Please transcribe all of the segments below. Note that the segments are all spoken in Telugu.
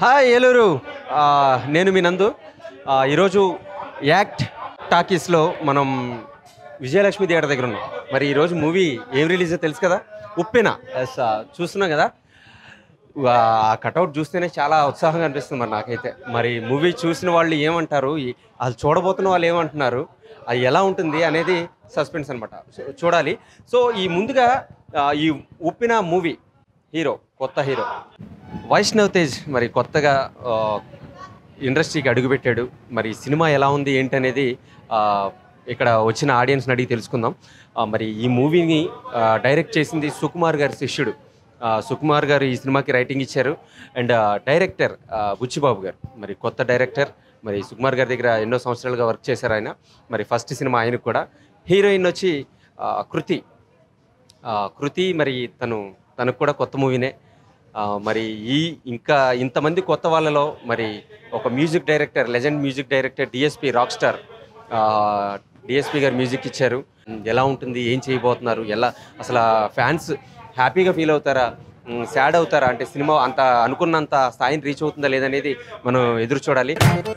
హాయ్ ఏలూరు ఆ, నేను మీ నందు ఆ, ఈరోజు యాక్ట్ టాకీస్లో మనం విజయలక్ష్మి థియేటర్ దగ్గర ఉన్నాం మరి ఈరోజు మూవీ ఏం రిలీజ్ తెలుసు కదా ఉప్పెన ఎస్ చూస్తున్నాం కదా ఆ కటౌట్ చూస్తేనే చాలా ఉత్సాహంగా అనిపిస్తుంది మరి నాకైతే మరి మూవీ చూసిన వాళ్ళు ఏమంటారు ఈ- అది చూడబోతున్న వాళ్ళు ఏమంటున్నారు అది ఎలా ఉంటుంది అనేది సస్పెన్స్ అనమాట చూడాలి సో ఈ ముందుగా ఆ, ఈ ఉప్పిన మూవీ హీరో కొత్త హీరో వైష్ణవ్ తేజ్ మరి కొత్తగా ఆ, ఇండస్ట్రీకి అడుగుపెట్టాడు మరి సినిమా ఎలా ఉంది ఏంటనేది ఆ, ఇక్కడ వచ్చిన ఆడియన్స్ని అడిగి తెలుసుకుందాం ఆ, మరి ఈ మూవీని ఆ, డైరెక్ట్ చేసింది సుకుమార్ గారి శిష్యుడు ఆ, సుకుమార్ గారు ఈ సినిమాకి రైటింగ్ ఇచ్చారు అండ్ ఆ, డైరెక్టర్ ఆ, బుచ్చిబాబు గారు మరి కొత్త డైరెక్టర్ మరి సుకుమార్ గారి దగ్గర ఎన్నో సంవత్సరాలుగా వర్క్ చేశారు ఆయన మరి ఫస్ట్ సినిమా ఆయనకు కూడా హీరోయిన్ వచ్చి ఆ, కృతి ఆ, కృతి మరి తను తనకు కూడా కొత్త మూవీనే ఆ, మరి ఈ ఇంకా ఇంతమంది కొత్త వాళ్ళలో మరి ఒక music director legend music director DSP rock star DSP గారు మ్యూజిక్ ఇచ్చారు ఎలా ఉంటుంది ఏం చేయబోతున్నారు ఎలా అసలు ఫ్యాన్స్ హ్యాపీగా ఫీల్ అవుతారా సాడ్ అవుతారా అంటే సినిమా అంత అనుకున్నంత స్థాయిని రీచ్ అవుతుందా లేదనేది మనం ఎదురు చూడాలి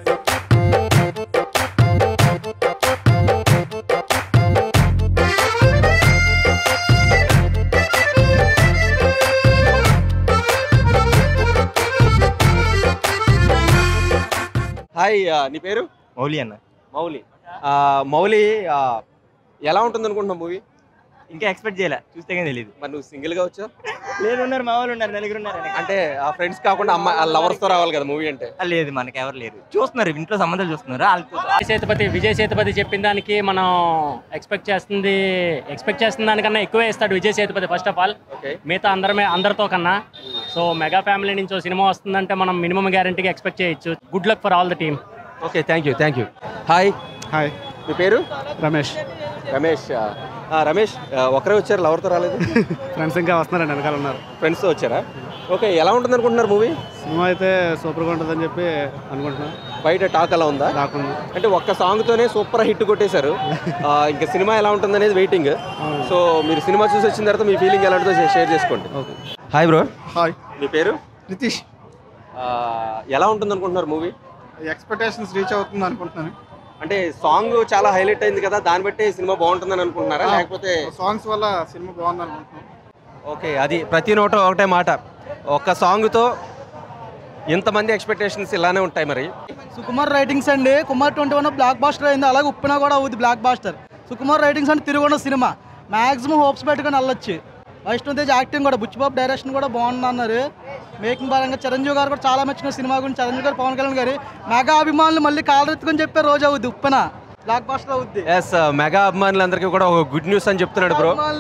హాయ్ ఆ, నీ పేరు మౌలి అన్న మౌలి ఆ, మౌలి ఆ, ఎలా ఉంటుంది అనుకుంటున్నావు మూవీ ఇంకా ఎక్స్పెక్ట్ చేయలే చూస్తే కానీ తెలియదు మరి నువ్వు సింగిల్గా వచ్చావు లేదు ఉన్నారు మా వాళ్ళు ఉన్నారు నలుగురు ఉన్నారు వెనక. అంటే ఆ ఫ్రెండ్స్ కాకుండా అమ్మ లవర్స్తో రావాలి కదా మూవీ అంటే ఆ, లేదు మనకి ఎవరు లేరు చూస్తున్నారు ఇంట్లో సంబంధాలు చూస్తున్నారు వాళ్ళతో విజయ్ సేతుపతి విజయ్ సేతుపతి చెప్పిన దానికి మనం ఎక్స్పెక్ట్ చేస్తుంది ఎక్స్పెక్ట్ చేస్తున్న దానికన్నా ఎక్కువే ఇస్తాడు Vijay Sethupathi first of all okay మిగతా అందరమే అందరితో కన్నా సో మెగా ఫ్యామిలీ నుంచి ఓ సినిమా వస్తుందంటే మనం మినిమం గ్యారంటీగా ఎక్స్పెక్ట్ చేయొచ్చు good luck for all the team okay thank you thank you hi hi మీ పేరు రమేష్ రమేష్ ఆ, ఆ, రమేష్ ఆ, ఒకరే వచ్చారు లవర్తో రాలేదు ఫ్రెండ్స్ ఇంకా వస్తున్నారండి వెనకాల ఉన్నారు ఫ్రెండ్స్తో వచ్చారా ఓకే ఎలా ఉంటుంది అనుకుంటున్నారు మూవీ సినిమా అయితే సూపర్గా ఉంటుందని చెప్పి అనుకుంటున్నాను బయట టాక్ ఎలా ఉందా రాకుండా అంటే ఒక్క సాంగ్తోనే సూపర్ హిట్ కొట్టేశారు ఆ, ఇంకా సినిమా ఎలా ఉంటుంది అనేది వెయిటింగ్ సో మీరు సినిమా చూసి వచ్చిన తర్వాత మీ ఫీలింగ్ ఎలా ఉంటుందో షేర్ చేసుకోండి ఓకే హాయ్ బ్రో హాయ్ మీ పేరు నితీష్ ఆ, ఎలా ఉంటుంది అనుకుంటున్నారు మూవీ ఎక్స్పెక్టేషన్స్ రీచ్ అవుతుంది అనుకుంటున్నాను అంటే సాంగ్ చాలా హైలైట్ అయింది కదా దాన్ని బట్టి సినిమా బాగుంటుందని అనుకుంటున్నారా లేకపోతే సాంగ్స్ వల్ల సినిమా బాగుంది అనుకుంటున్నాను ఓకే అది ప్రతి నోట ఒకటే మాట ఒక్క సాంగ్తో ఇంతమంది ఎక్స్పెక్టేషన్స్ ఇలానే ఉంటాయి మరి సుకుమార్ రైటింగ్స్ అండి Kumar twenty one blockbuster అయింది అలాగే ఉప్పిన కూడా అవుద్ది బ్లాక్ బాస్టర్ సుకుమార్ రైటింగ్స్ అంటే తిరుగున్న సినిమా మాక్సిమం హోప్స్ పెట్టుకొని వెళ్ళొచ్చు వైష్ణవ్ తేజ్ యాక్టింగ్ కూడా బుచ్చిబాబు డైరెక్షన్ కూడా బాగుంది అన్నారు మేకింగ్ పరంగా చిరంజీవి గారు కూడా చాలా మెచ్చిన సినిమా గురించి చిరంజీవి గారు పవన్ కళ్యాణ్ గారి మెగా అభిమానులు మళ్ళీ కాలరెత్తుకొని చెప్పే రోజు అవుద్ది ఉప్పిన బ్లాక్ బాస్టర్ అవుద్ది ఎస్ మెగా అభిమానులందరికీ కూడా ఒక గుడ్ న్యూస్ అని చెప్తున్నాడు బ్రో అభిమానులు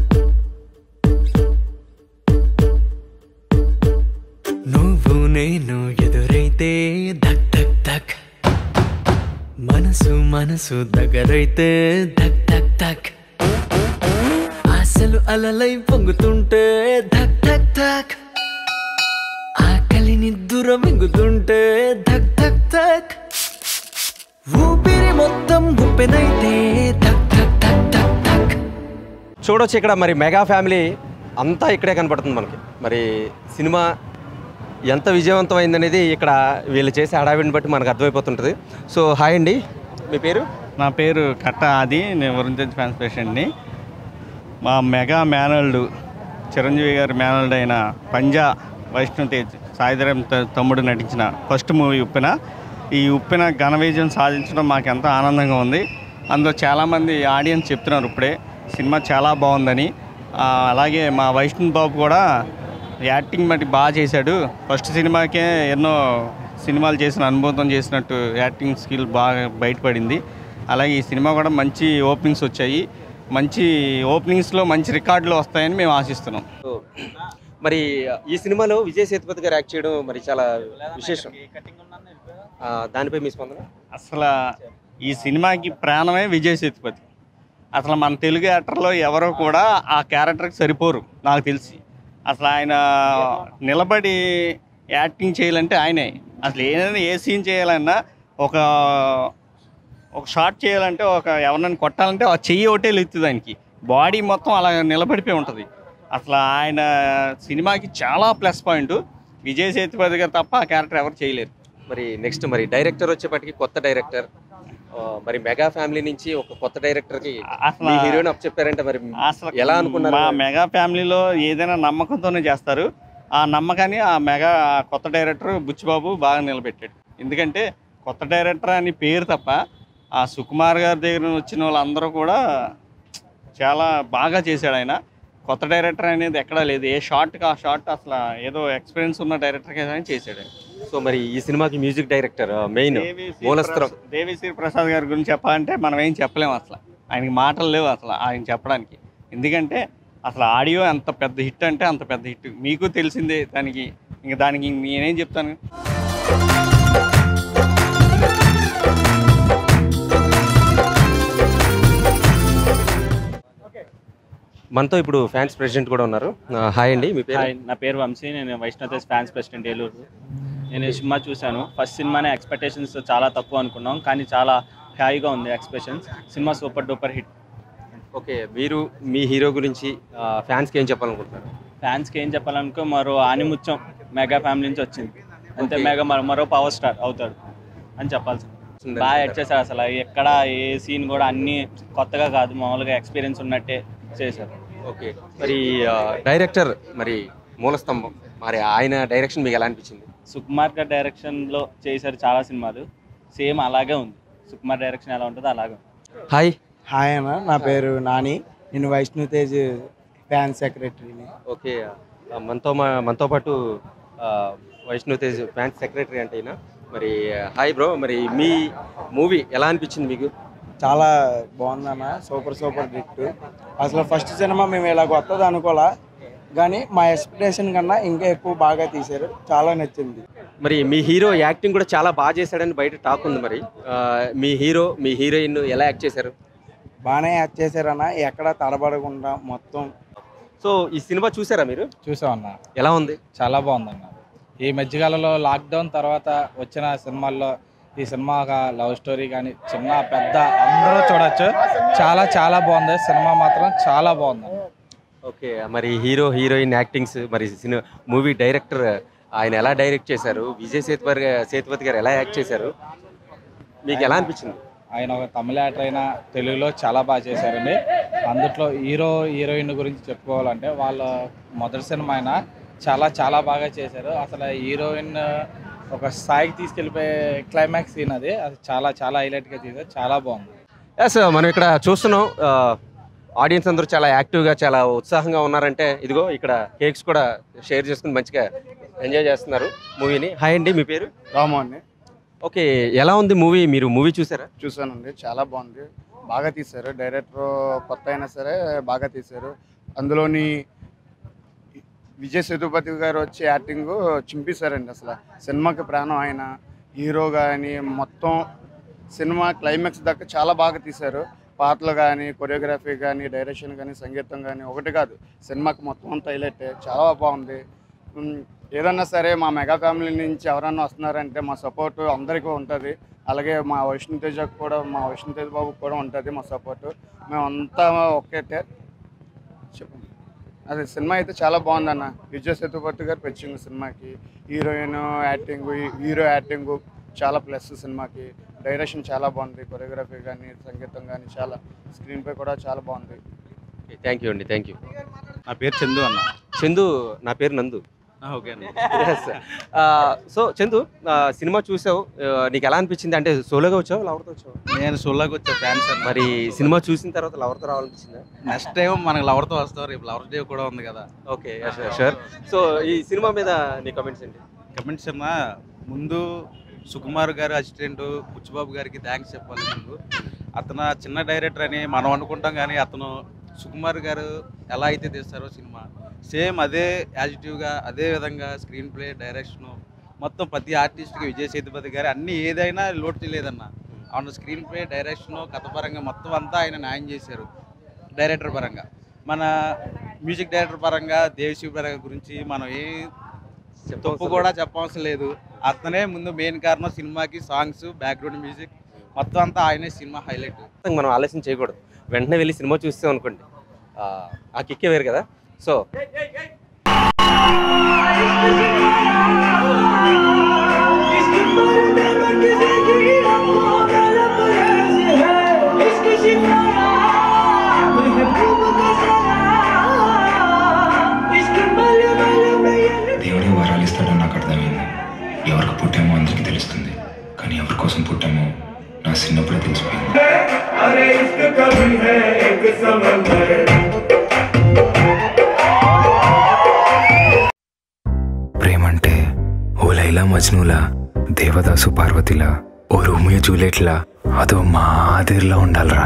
నువ్వు నేను ఎదురైతే ధక్ ధక్ ధక్ మనసు మనసు దగ్గరైతే ధక్ ధక్ ధక్ ఆశలు అలలై పొంగుతుంటే ధక్ ధక్ ధక్ ఆకలిని దూరం మింగుతుంటే ధక్ ధక్ ధక్ ఊపిరి మొత్తం ఉప్పెనైతే ధక్ ధక్ ధక్ ధక్ ధక్ చూడొచ్చు ఇక్కడ మరి మెగా ఫ్యామిలీ అంతా ఇక్కడే కనపడుతుంది మనకి మరి సినిమా ఎంత విజయవంతం అనేది ఇక్కడ వీళ్ళు చేసే హడావిడిని బట్టి మనకు అర్థమైపోతుంటుంది సో హాయ్ అండి మీ పేరు నా పేరు కట్ట ఆది నేను వరుణ్ తేజ్ ఫ్యాన్స్ పేషెంట్ని మా మెగా మేనల్డ్ చిరంజీవి గారి మేనల్డ్ అయిన పంజా వైష్ణవ్ తేజ్ సాయిధరం త- తమ్ముడు నటించిన ఫస్ట్ మూవీ ఉప్పెన ఈ ఉప్పెన ఘన విజయం సాధించడం మాకు ఎంతో ఆనందంగా ఉంది అందులో చాలామంది ఆడియన్స్ చెప్తున్నారు ఇప్పుడే సినిమా చాలా బాగుందని ఆ, అలాగే మా వైష్ణవ్ బాబు కూడా యాక్టింగ్ బట్టి బాగా చేశాడు ఫస్ట్ సినిమాకే ఎన్నో సినిమాలు చేసిన అనుభవం చేసినట్టు యాక్టింగ్ స్కిల్ బాగా బయటపడింది అలాగే ఈ సినిమా కూడా మంచి ఓపెనింగ్స్ వచ్చాయి మంచి ఓపెనింగ్స్లో మంచి రికార్డులు వస్తాయని మేము ఆశిస్తున్నాం సో, మరి ఈ సినిమాలో విజయ్ సేతుపతి గారు యాక్ట్ చేయడం మరి చాలా విశేషం ఆ, దానిపై మీ స్పందన అసలు ఈ సినిమాకి ప్రాణమే విజయ్ సేతుపతి అసలు మన తెలుగు యాక్టర్లో ఎవరో కూడా ఆ క్యారెక్టర్కి సరిపోరు నాకు తెలిసి అసలు ఆయన నిలబడి యాక్టింగ్ చేయాలంటే ఆయనే అసలు ఏదైనా ఏ సీన్ చేయాలన్నా ఒక ఒక షాట్ చేయాలంటే ఒక ఎవరినైనా కొట్టాలంటే ఆ చెయ్యి ఒకటే లెత్తుంది ఆయనకి బాడీ మొత్తం అలా నిలబడిపోయి ఉంటుంది అసలు ఆయన సినిమాకి చాలా ప్లస్ పాయింట్ విజయ్ సేతుపతి గారు తప్ప ఆ క్యారెక్టర్ ఎవరు చేయలేరు మరి నెక్స్ట్ మరి డైరెక్టర్ వచ్చేపటికి కొత్త డైరెక్టర్ మరి మెగా ఫ్యామిలీ నుంచి ఒక కొత్త డైరెక్టర్ కి అసలు మీ హీరోయిన్ అప్ చెప్పారంటే మరి అసలు ఎలా అనుకున్నారు మా మెగా ఫ్యామిలీలో ఏదైనా నమ్మకంతోనే చేస్తారు ఆ నమ్మకాన్ని ఆ మెగా ఆ కొత్త డైరెక్టర్ బుచ్చిబాబు బాగా నిలబెట్టాడు ఎందుకంటే కొత్త డైరెక్టర్ అని పేరు తప్ప ఆ సుకుమార్ గారి దగ్గర వచ్చిన వాళ్ళందరూ కూడా చాలా బాగా చేశాడు ఆయన కొత్త డైరెక్టర్ అనేది ఎక్కడా లేదు ఏ షార్ట్కి ఆ షార్ట్ అసలు ఏదో ఎక్స్పీరియన్స్ ఉన్న డైరెక్టర్ అని చేశాడు ఆయన. సో మరి ఈ సినిమాకి మ్యూజిక్ డైరెక్టర్ మెయిన్ దేవిశ్రీ మూలస్త్రం. ప్రసాద్- దేవిశ్రీ ప్రసాద్ గారి గురించి చెప్పాలంటే మనం ఏం చెప్పలేము అసలు ఆయనకి మాటలు లేవు అసలు ఆయన చెప్పడానికి ఎందుకంటే అసలు ఆడియో ఎంత పెద్ద హిట్ అంటే అంత పెద్ద హిట్ మీకు తెలిసిందే దానికి ఇంక దానికి నేనేం చెప్తాను మనతో ఇప్పుడు ఫ్యాన్స్ ప్రెసిడెంట్ కూడా ఉన్నారు ఆ, హాయ్ అండి మీ పేరు హాయ్ నా పేరు వంశీ నేను వైష్ణోతేజ్ ఫ్యాన్స్ ప్రెసిడెంట్ ఏలూరు నేను ఈ సినిమా చూశాను ఫస్ట్ సినిమానే ఎక్స్పెక్టేషన్స్ చాలా తక్కువ అనుకున్నాం కానీ చాలా హాయిగా ఉంది ఎక్స్పెక్టేషన్స్ సినిమా సూపర్ డూపర్ హిట్ ఓకే మీరు మీ హీరో గురించి ఆ, ఫ్యాన్స్కి ఏం చెప్పాలనుకుంటున్నారు ఫ్యాన్స్కి ఏం చెప్పాలనుకో మరో ఆనిముత్యం మెగా ఫ్యామిలీ నుంచి వచ్చింది అంతే Okay. మెగా మరో- మరో పవర్ స్టార్ అవుతాడు అని చెప్పాల్సి బాగా యాడ్ చేశారు అసలు ఎక్కడ ఏ సీన్ కూడా అన్ని కొత్తగా కాదు మామూలుగా ఎక్స్పీరియన్స్ ఉన్నట్టే చేశారు ఓకే మరి ఆ, డైరెక్టర్ మరి మూలస్తంభం మరి ఆయన డైరెక్షన్ మీకు ఎలా అనిపించింది సుకుమార్ గారి డైరెక్షన్లో చేశారు చాలా సినిమాలు సేమ్ అలాగే ఉంది సుకుమార్ డైరెక్షన్ ఎలా ఉంటుందో అలాగే ఉంది హాయ్ హాయ్ అన్న నా పేరు నాని నేను వైష్ణు తేజ్ ఫ్యాన్ సెక్రటరీని ఓకే ఆ, మనతో మా- మనతో పాటు ఆ, వైష్ణవ్ తేజ్ ఫ్యాన్స్ సెక్రటరీ అంటే ఈయన. మరి హాయ్ బ్రో మరి మీ మూవీ ఎలా అనిపించింది మీకు చాలా బాగుందన్న సూపర్ సూపర్ హిట్ అసలు ఫస్ట్ సినిమా మేము ఇలా కొత్తది అనుకోలే కానీ మా ఎక్స్పెక్టేషన్ కన్నా ఇంకా ఎక్కువ బాగా తీశారు చాలా నచ్చింది మరి మీ హీరో యాక్టింగ్ కూడా చాలా బాగా చేశాడని బయట టాక్ ఉంది మరి ఆ, మీ హీరో మీ హీరోయిన్ ఎలా యాక్ట్ చేశారు బాగానే యాక్ట్ చేశారన్న ఎక్కడ తడబడకుండా మొత్తం సో ఈ సినిమా చూసారా మీరు చూసామన్న ఎలా ఉంది చాలా బాగుందన్న ఈ మధ్యకాలంలో లాక్డౌన్ తర్వాత వచ్చిన సినిమాల్లో ఈ సినిమా ఒక లవ్ స్టోరీ కానీ చిన్న పెద్ద అందరూ చూడొచ్చు చాలా చాలా బాగుంది సినిమా మాత్రం చాలా బాగుంది ఓకే మరి హీరో హీరోయిన్ యాక్టింగ్స్ మరి సినిమా మూవీ డైరెక్టర్ ఆయన ఎలా డైరెక్ట్ చేశారు విజయ్ సేతుపతి గా- సేతుపతి గారు ఎలా యాక్ట్ చేశారు మీకు ఎలా అనిపించింది ఆయన ఒక తమిళ యాక్టర్ అయినా తెలుగులో చాలా బాగా చేశారండి అందుట్లో హీరో హీరోయిన్ గురించి చెప్పుకోవాలంటే వాళ్ళ మొదటి సినిమా అయినా చాలా చాలా బాగా చేశారు అసలు హీరోయిన్ ఒక స్థాయికి తీసుకెళ్ళిపోయే క్లైమాక్స్ సీన్ అది అది చాలా చాలా హైలైట్గా చేశారు చాలా బాగుంది ఎస్ మనం ఇక్కడ చూస్తున్నాం ఆడియన్స్ అందరూ చాలా యాక్టివ్గా చాలా ఉత్సాహంగా ఉన్నారంటే ఇదిగో ఇక్కడ కేక్స్ కూడా షేర్ చేసుకుని మంచిగా ఎంజాయ్ చేస్తున్నారు మూవీని హాయ్ అండి మీ పేరు రాము అండి ఓకే ఎలా ఉంది మూవీ మీరు మూవీ చూసారా చూసానండి చాలా బాగుంది బాగా తీశారు డైరెక్టర్ కొత్త అయినా సరే బాగా తీశారు అందులోని విజయ్ సేతుపతి గారు వచ్చి యాక్టింగ్ చింపేశారండి అసలు సినిమాకి ప్రాణం ఆయన హీరో కానీ మొత్తం సినిమా క్లైమాక్స్ దాకా చాలా బాగా తీశారు పాటలు కానీ కొరియోగ్రఫీ కానీ డైరెక్షన్ కానీ సంగీతం కానీ ఒకటి కాదు సినిమాకి మొత్తం అంతా హైలైట్ చాలా బాగుంది ఉమ్, ఏదన్నా సరే మా మెగా ఫ్యామిలీ నుంచి ఎవరన్నా వస్తున్నారంటే మా సపోర్ట్ అందరికీ ఉంటుంది అలాగే మా వైష్ణు తేజకు కూడా మా వైష్ణు తేజ్ బాబుకి కూడా ఉంటుంది మా సపోర్ట్ మేమంతా ఒకేటే చెప్పండి అదే సినిమా అయితే చాలా బాగుందన్న విజయ్ సేతుపతి గారు పెంచింది సినిమాకి హీరోయిన్ యాక్టింగ్ హీరో యాక్టింగ్ చాలా ప్లస్ సినిమాకి డైరెక్షన్ చాలా బాగుంది కొరియోగ్రఫీ కానీ సంగీతం కానీ చాలా స్క్రీన్ పై కూడా చాలా బాగుంది థ్యాంక్ యూ అండి థ్యాంక్ యూ నా పేరు చందు అన్న చందు నా పేరు నందు ఓకే అన్న సో చందు ఆ, సినిమా చూసావు ఆ, నీకు ఎలా అనిపించింది అంటే సోలోగా వచ్చావు లవర్తో వచ్చావు నేను సోలాకి వచ్చే ఫ్యాన్స్ అన్న మరి సినిమా చూసిన తర్వాత లవర్తో రావాలనిపించిందా నెక్స్ట్ టైం మనకి లవర్తో వస్తాం రేపు లవర్స్ డే కూడా ఉంది కదా ఓకే షూర్ సో ఈ సినిమా మీద నీ కమెంట్స్ ఏంటి కమెంట్స్ అన్న ముందు సుకుమార్ గారు అసిస్టెంట్ బుచ్చిబాబు గారికి థ్యాంక్స్ చెప్పాలి ముందు అతను చిన్న డైరెక్టర్ అని మనం అనుకుంటాం కానీ అతను సుకుమార్ గారు ఎలా అయితే తీస్తారో సినిమా సేమ్ అదే యాజిటివ్గా అదే విధంగా స్క్రీన్ ప్లే డైరెక్షన్ మొత్తం ప్రతి ఆర్టిస్ట్కి విజయ్ సేతుపతి గారు అన్ని ఏదైనా లోటు చేయలేదన్న ఆయన స్క్రీన్ ప్లే డైరెక్షన్ కథ పరంగా మొత్తం అంతా ఆయన న్యాయం చేశారు డైరెక్టర్ పరంగా మన మ్యూజిక్ డైరెక్టర్ పరంగా దేవిశివ పరంగా గురించి మనం ఏ తప్పు కూడా చెప్పవసరం లేదు అతనే ముందు మెయిన్ కారణం సినిమాకి సాంగ్స్ బ్యాక్గ్రౌండ్ మ్యూజిక్ మొత్తం అంతా ఆయనే సినిమా హైలైట్ మనం ఆలస్యం చేయకూడదు వెంటనే వెళ్ళి సినిమా చూస్తాం అనుకోండి ఆ, ఆ కిక్కే వేరు కదా సో దేవుడే వరాలు ఇస్తాడని నాకు అర్థమైంది ఎవరికి పుట్టామో అందరికీ తెలుస్తుంది కానీ ఎవరి కోసం పుట్టామో నా చిన్నప్పుడే తెలిసిపోయింది ప్రేమంటే ఓ లైలా మజ్నులా దేవదాసు పార్వతిలా ఓ రోమియో జూలియట్లా అదో మాదిరిలా ఉండాలరా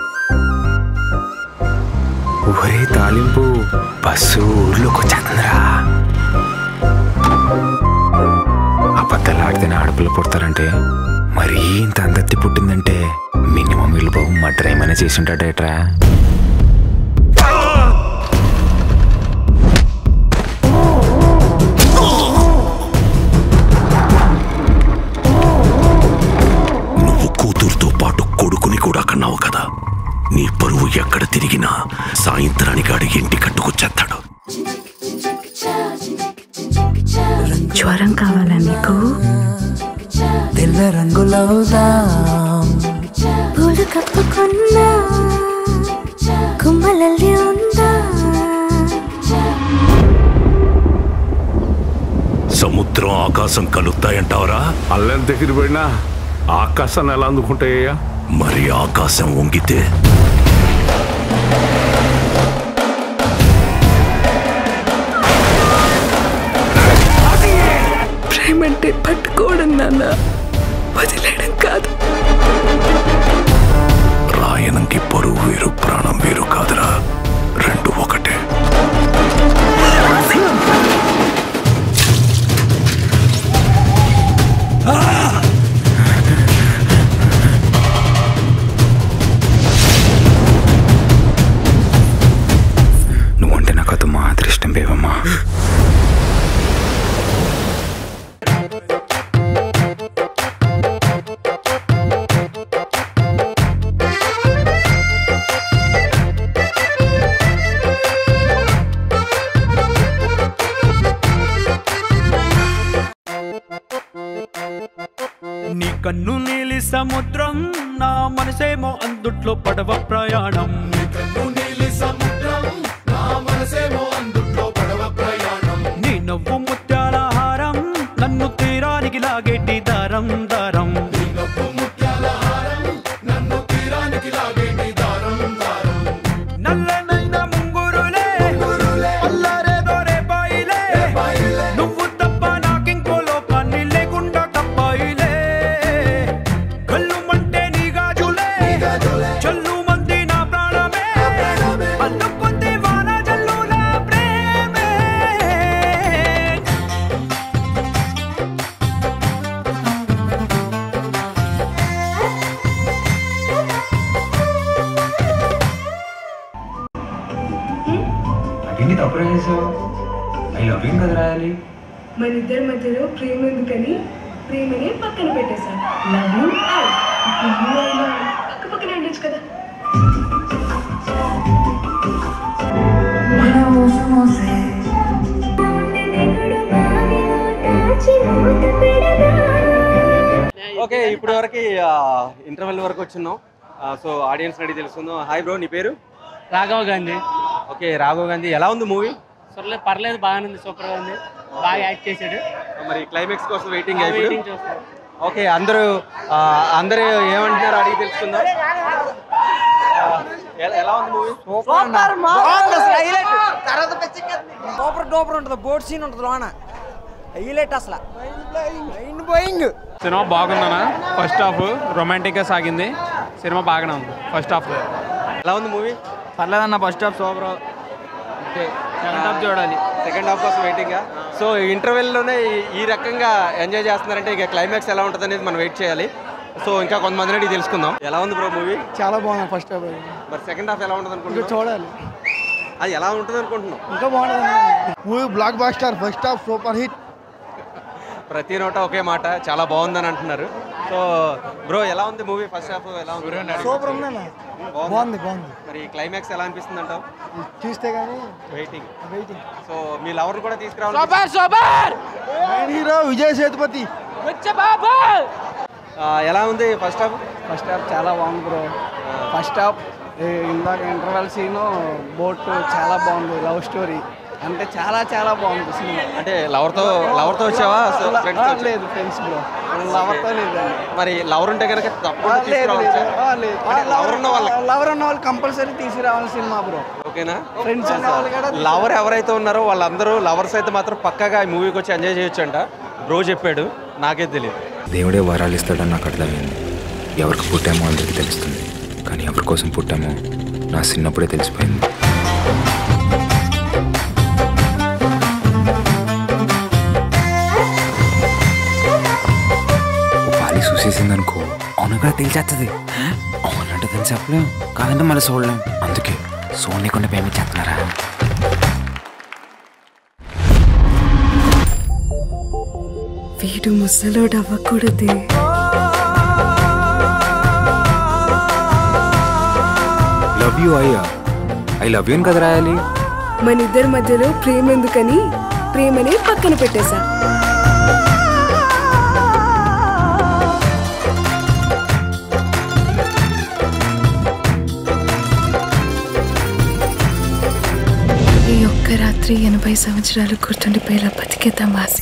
ఒరే తాలింపు బస్సు ఊర్లోకి వచ్చేస్తుందిరా అబద్ధాలు ఆడితేనే ఆడపిల్ల పుడతారంటే మరీ ఇంత అందత్తి పుట్టిందంటే మినిమం వీళ్ళు బాబు మర్డర్ ఏమైనా చేసి ఉంటాడేట్రా నువ్వు కూతురుతో పాటు కొడుకుని కూడా కన్నావు కదా నీ పరువు ఎక్కడ తిరిగినా సాయంత్రానికి అడిగి ఇంటి కట్టుకొచ్చేస్తాడు జ్వరం కావాలా నీకు తెల్ల రంగులో పూలు కప్పుకున్నా కుమ్మలల్లి ఉందా సముద్రం ఆకాశం కలుస్తాయంటావరా అల్లం దగ్గర పడినా ఆకాశాన్ని ఎలా అందుకుంటాయ్యా మరి ఆకాశం వంగితే ప్రేమంటే పట్టుకోవడం నాన్న వదిలేయడం కాదు రాయనంకి పరువు వేరు ప్రాణం వేరు కాదురా రెండు ఒకటే నువ్వంటే నాకు అది మా అదృష్టం బేవమ్మా నీ కన్ను నీలి సముద్రం నా మనసేమో అందుట్లో పడవ ప్రయాణం నీ కన్ను నీలి సముద్రం నా మనసేమో అందుట్లో పడవ ప్రయాణం నీ నవ్వు ముత్యాల హారం నన్ను తీరానికి లాగేటి దారం దారం నీ నవ్వు ముత్యాల హారం నన్ను తీరానికి లాగేటి దారం దారం నల్లనైన ముంగురులే అల్లారేదో రేపాయిలే నువ్వు తప్ప నాకింకో లోకాన్ని లేకుండా తప్పాయిలే కళ్ళు మంటే నీ గాజులే చల్లు మంది నా ప్రాణమే అల్లుకుంది వాన జల్లుల ప్రేమే నాకేంటి తప్పు రాసేసావు ఐ లవ్ యూ కదా రాయాలి మన ఇద్దరి మధ్యలో ప్రేమ ఎందుకని ప్రేమని పక్కన పెట్టేశాను లవ్ యూ పక్క పక్కన ఉండొచ్చు కదా ఓకే ఇప్పుడు వరకు ఇంటర్వెల్ వరకు వచ్చిన్నాం సో ఆడియన్స్ అడిగి తెలుసుకుందాం హాయ్ బ్రో నీ పేరు రాఘవ్ గాంధీ ఓకే రాఘవ్ గాంధీ ఎలా ఉంది మూవీ సర్లే పర్లేదు బాగానే ఉంది సూపర్గా ఉంది బాగా యాక్ట్ చేశాడు మరి క్లైమాక్స్ కోసం వెయిటింగ్ ఆ, ఇప్పుడు waiting చూస్తున్నాం. ఓకే అందరూ ఆ, అందరూ ఏమంటున్నారు అడిగి తెలుసుకుందాం ఆ, ఎలా- ఎలా ఉంది మూవీ సూపర్ డూపర్ ఉంటుంది బోట్ సీన్ ఉంటుంది లోన హైలైట్ అసలు మైండ్ బ్లోయింగ్ సినిమా బాగుందనా ఫస్ట్ హాఫ్ రొమాంటిక్గా సాగింది సినిమా బాగానే ఉంది ఫస్ట్ హాఫ్ ఎలా ఉంది మూవీ పర్లేదన్న first half super second half చూడాలి సెకండ్ హాఫ్ కోసం వెయిటింగ్ సో ఇంటర్వెల్లోనే ఈ రకంగా ఎంజాయ్ చేస్తున్నారంటే ఇక క్లైమాక్స్ ఎలా ఉంటుంది అనేది మనం వెయిట్ చేయాలి సో ఇంకా కొంతమంది అడిగి తెలుసుకుందాం ఎలా ఉంది బ్రో మూవీ చాలా బాగుంది ఫస్ట్ హాఫ్ మరి సెకండ్ హాఫ్ ఎలా ఉంటుంది ఇంకా అనుకుంటున్నాం చూడాలి అది ఎలా ఉంటుంది అనుకుంటున్నాం ఇంకా బాగుంటుంది movie blockbuster first half super hit ప్రతి నోట ఒకే మాట చాలా బాగుందని అంటున్నారు సో బ్రో ఎలా ఉంది మూవీ ఫస్ట్ హాఫ్ ఎలా ఉంది సూపర్ ఉందన్న బాగుంది బాగుంది మరి క్లైమాక్స్ ఎలా అనిపిస్తుంది అంటావు చూస్తే కానీ వెయిటింగ్ వెయిటింగ్ సో మీ లవర్ కూడా తీసుకురావాలి super super main hero Vijay Sethupathi ఆ, ఎలా ఉంది ఫస్ట్ హాఫ్ ఫస్ట్ హాఫ్ చాలా బాగుంది బ్రో ఫస్ట్ హాఫ్ ఇందాక ఇంటర్వెల్ సీన్ బోట్ చాలా బాగుంది లవ్ స్టోరీ అంటే చాలా చాలా బాగుంది సినిమా అంటే లవర్తో లవర్తో వచ్చావా అసలు friends తో వచ్చావా? లేదు ఫ్రెండ్స్ బ్రో లవర్తో లేదు మరి లవర్ ఉంటే కనుక తప్పకుండా లేదు తీసుకురావచ్చా? లేదు అంటే లవర్ ఉన్న వాళ్ళకి లవర్ ఉన్న వాళ్ళు కంపల్సరీ తీసుకురావాలి సినిమా బ్రో ఓకేనా ఫ్రెండ్స్ ఉన్న వాళ్ళు కూడా లవర్ ఎవరైతే ఉన్నారో వాళ్ళందరూ లవర్స్ అయితే మాత్రం పక్కగా ఈ మూవీకి వచ్చి ఎంజాయ్ చేయొచ్చు అంట బ్రో చెప్పాడు నాకే తెలియదు దేవుడే వరాలు ఇస్తాడని నాకు అర్థమైంది ఎవరికి పుట్టామో అందరికీ తెలుస్తుంది కానీ ఎవరి కోసం పుట్టామో నా చిన్నప్పుడే తెలిసిపోయింది ఓ పాలి చూసేసింది అనుకో అవును కూడా తెలిసేస్తుంది అవునంటే తెలిసి చెప్పలేం కాదంటే మళ్ళీ చూడలేం అందుకే సోనీకుండా పేమెంట్ చేస్తున్నారా వీడు ముసలోడు అవ్వకూడదే లవ్ యూ అయ్యా ఐ లవ్ యూ కదా రాయాలి మన ఇద్దరి మధ్యలో ప్రేమ ఎందుకని ప్రేమనే పక్కన పెట్టేశా ఈ ఒక్క రాత్రి ఎనభై సంవత్సరాలు గుర్తుండిపోయేలా బతికేద్దాం వాసి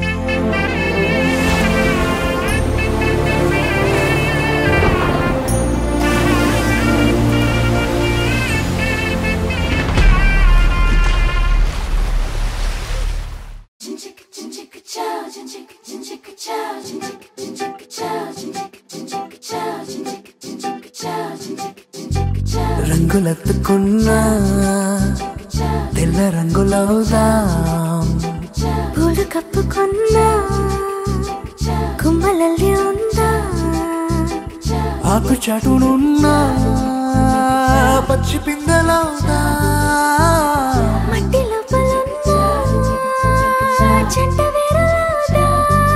రంగులెత్తుకున్నా తెల్ల రంగులవుదాం పూలు కప్పుకున్నా కుమ్మలల్లి ఉందా ఆకు చాటునున్నా పచ్చి పిందలవుదా మట్టి లోపలున్నా చెంట వేరులాదా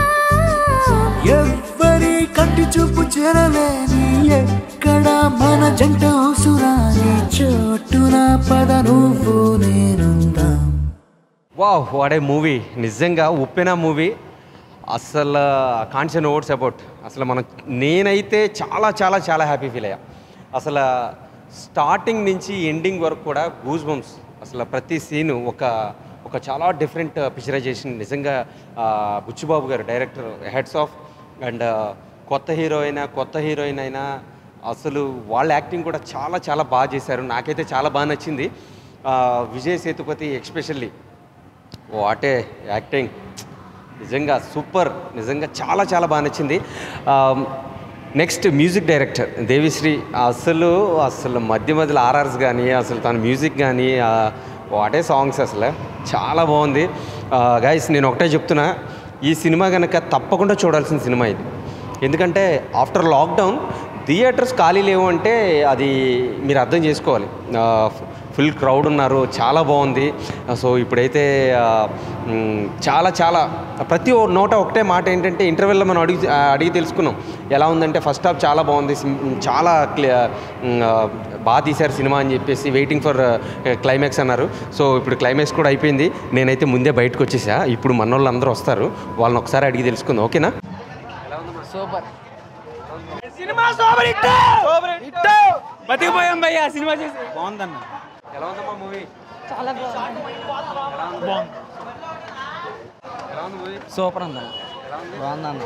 ఎవ్వరి కంటి చూపు చేరలేని ఎక్కడ మన జంట అవసరాని చోటున పద నువ్వు నేనుందాం వావ్ వాడే మూవీ నిజంగా ఉప్పెన మూవీ అసలు కాన్షన్ ఓట్స్ అబౌట్ అసలు మనం నేనైతే చాలా చాలా చాలా హ్యాపీ ఫీల్ అయ్యా అసలు స్టార్టింగ్ నుంచి ఎండింగ్ వరకు కూడా గూస్ బంప్స్ అసలు ప్రతి సీను ఒక ఒక చాలా డిఫరెంట్ పిక్చరైజేషన్ నిజంగా ఆ, బుచ్చిబాబు గారు డైరెక్టర్ హెడ్స్ ఆఫ్ అండ్ కొత్త హీరో అయినా కొత్త హీరోయిన్ అయినా అసలు వాళ్ళ యాక్టింగ్ కూడా చాలా చాలా బాగా చేశారు నాకైతే చాలా బాగా నచ్చింది ఆ, Vijay Sethupathi especially what a acting నిజంగా సూపర్ నిజంగా చాలా చాలా బాగా నచ్చింది నెక్స్ట్ మ్యూజిక్ డైరెక్టర్ దేవిశ్రీ అసలు అసలు మధ్య మధ్యలో ఆర్ఆర్స్ కానీ అసలు తన మ్యూజిక్ కానీ వాటే సాంగ్స్ అసలు చాలా బాగుంది గైస్ నేను ఒకటే చెప్తున్నా ఈ సినిమా కనుక తప్పకుండా చూడాల్సిన సినిమా ఇది ఎందుకంటే ఆఫ్టర్ లాక్డౌన్ థియేటర్స్ ఖాళీ లేవు అంటే అది మీరు అర్థం చేసుకోవాలి ఫుల్ క్రౌడ్ ఉన్నారు చాలా బాగుంది సో ఇప్పుడైతే ఆ, మ్, చాలా చాలా ప్రతి ఓ నోట ఒకటే మాట ఏంటంటే ఇంటర్వెల్లో మనం అడిగి ఆ, అడిగి తెలుసుకున్నాం ఎలా ఉందంటే ఫస్ట్ హాఫ్ చాలా బాగుంది సిం- చాలా క్లి- మ్, ఆ, బాగా తీశారు సినిమా అని చెప్పేసి వెయిటింగ్ ఫర్ క్లైమాక్స్ అన్నారు సో ఇప్పుడు క్లైమాక్స్ కూడా అయిపోయింది నేనైతే ముందే బయటకు వచ్చేసా ఇప్పుడు మన వాళ్ళు అందరూ వస్తారు వాళ్ళని ఒకసారి అడిగి తెలుసుకుందాం ఓకేనా సూపర్ సినిమా సూపర్ హిట్ హిట్ బతికిపోయాం భయ్యా సినిమా చేసి బాగుందన్న ఎలా ఉందమ్మా మూవీ చాలా బాగుంది ఎలా ఉంది మూవీ సూపర్ ఉందన్న బాగుందన్న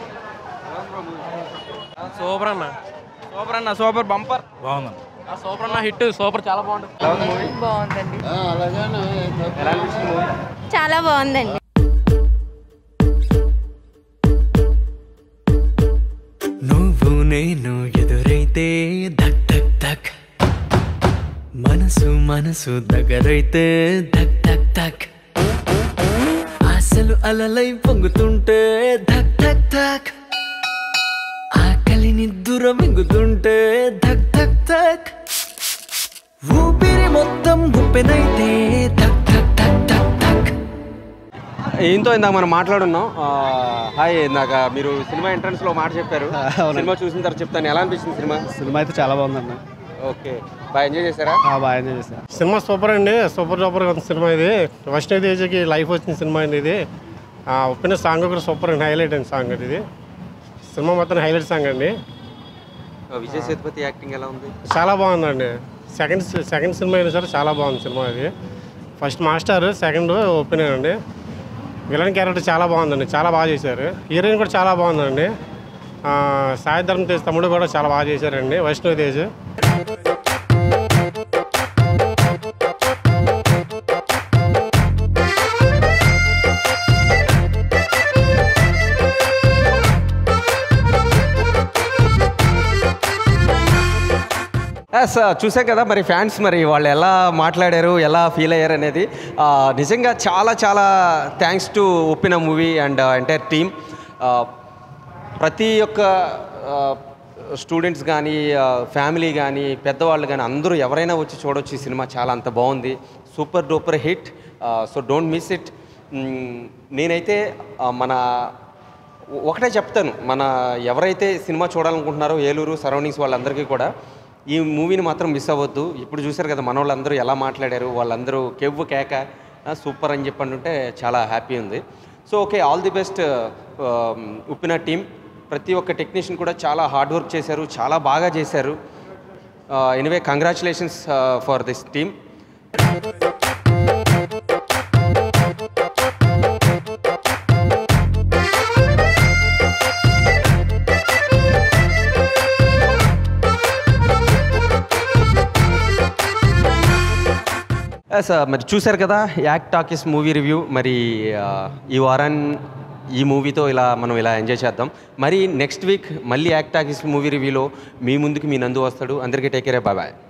సూపర్ అన్న సూపర్ అన్న సూపర్ బంపర్ బాగుందన్న సూపర్ అన్న హిట్ సూపర్ చాలా బాగుంటుంది ఎలా ఉంది మూవీ బాగుందండి ఎలా అనిపించింది మూవీ చాలా బాగుందండి నువ్వు నేను ఎదురైతే ధక్ ధక్ ధక్ మనసు మనసు దగ్గరైతే ధక్ ధక్ ధక్ ఆశలు అలలై పొంగుతుంటే ధక్ ధక్ ధక్ ఆకలి నిద్దుర మింగుతుంటే ధక్ ధక్ ధక్ ఊపిరి మొత్తం ఉప్పెనైతే ధక్ ధక్ ధక్ ధక్ ధక్ ఏంతో ఇందాక మనం మాట్లాడున్నాం ఆ, హాయ్ ఇందాక మీరు సినిమా ఎంట్రన్స్ లో మాట చెప్పారు సినిమా చూసిన తర్వాత చెప్తాను ఎలా అనిపించింది సినిమా సినిమా అయితే చాలా బాగుందన్న ఓకే బాగా ఎంజాయ్ చేశారా బాగా ఎంజాయ్ చేశాను సినిమా సూపర్ అండి సూపర్ సూపర్గా ఉంది సినిమా ఇది వైష్ణవ్ తేజకి లైఫ్ వచ్చిన సినిమా అండి ఇది ఒప్పిన సాంగ్ కూడా సూపర్ అండి హైలైట్ అండి సాంగ్ ఇది సినిమా మొత్తం హైలైట్ సాంగ్ అండి ఆ, విజయ్ సేతుపతి యాక్టింగ్ ఎలా ఉంది చాలా బాగుందండి సెకండ్ సెకండ్ సినిమా అయినా సరే చాలా బాగుంది సినిమా అది ఫస్ట్ మాస్టర్ సెకండ్ ఒపీనియన్ అండి విలన్ క్యారెక్టర్ చాలా బాగుందండి చాలా బాగా చేశారు హీరోయిన్ కూడా చాలా బాగుందండి ఆ, సాయి ధర్మ తేజ్ తమ్ముడు కూడా చాలా బాగా చేశారండి వైష్ణవ్ తేజ్ సార్ చూసాం కదా మరి ఫ్యాన్స్ మరి వాళ్ళు ఎలా మాట్లాడారు ఎలా ఫీల్ అయ్యారు అనేది ఆ, నిజంగా చాలా చాలా thanks to Uppena movie and entire team ప్రతి ఒక్క స్టూడెంట్స్ కానీ ఫ్యామిలీ కానీ పెద్దవాళ్ళు కానీ అందరూ ఎవరైనా వచ్చి చూడొచ్చు ఈ సినిమా చాలా అంత బాగుంది super duper hit so don't miss it నేనైతే ఆ, మన ఒకటే చెప్తాను మన ఎవరైతే సినిమా చూడాలనుకుంటున్నారో ఏలూరు సరౌండింగ్స్ వాళ్ళందరికీ కూడా ఈ మూవీని మాత్రం మిస్ అవ్వద్దు ఇప్పుడు చూశారు కదా మన వాళ్ళందరూ ఎలా మాట్లాడారు వాళ్ళందరూ కెవ్వు కేక ఆ, సూపర్ అని చెప్పి అంటుంటే చాలా హ్యాపీ ఉంది so okay all the best Uppena team ప్రతి ఒక్క టెక్నీషియన్ కూడా చాలా హార్డ్ వర్క్ చేశారు చాలా బాగా చేశారు anyway congratulations for this team sir మరి చూశారు కదా యాక్ట్ టాకీస్ మూవీ రివ్యూ మరి ఆ, ఈ వారాన్ని ఈ మూవీతో ఇలా మనం ఇలా ఎంజాయ్ చేద్దాం మరి నెక్స్ట్ వీక్ మళ్ళీ యాక్ట్ టాకీస్ మూవీ రివ్యూలో మీ ముందుకు మీ నందు వస్తాడు అందరికీ టేక్ కేర్ బాయ్ బాయ్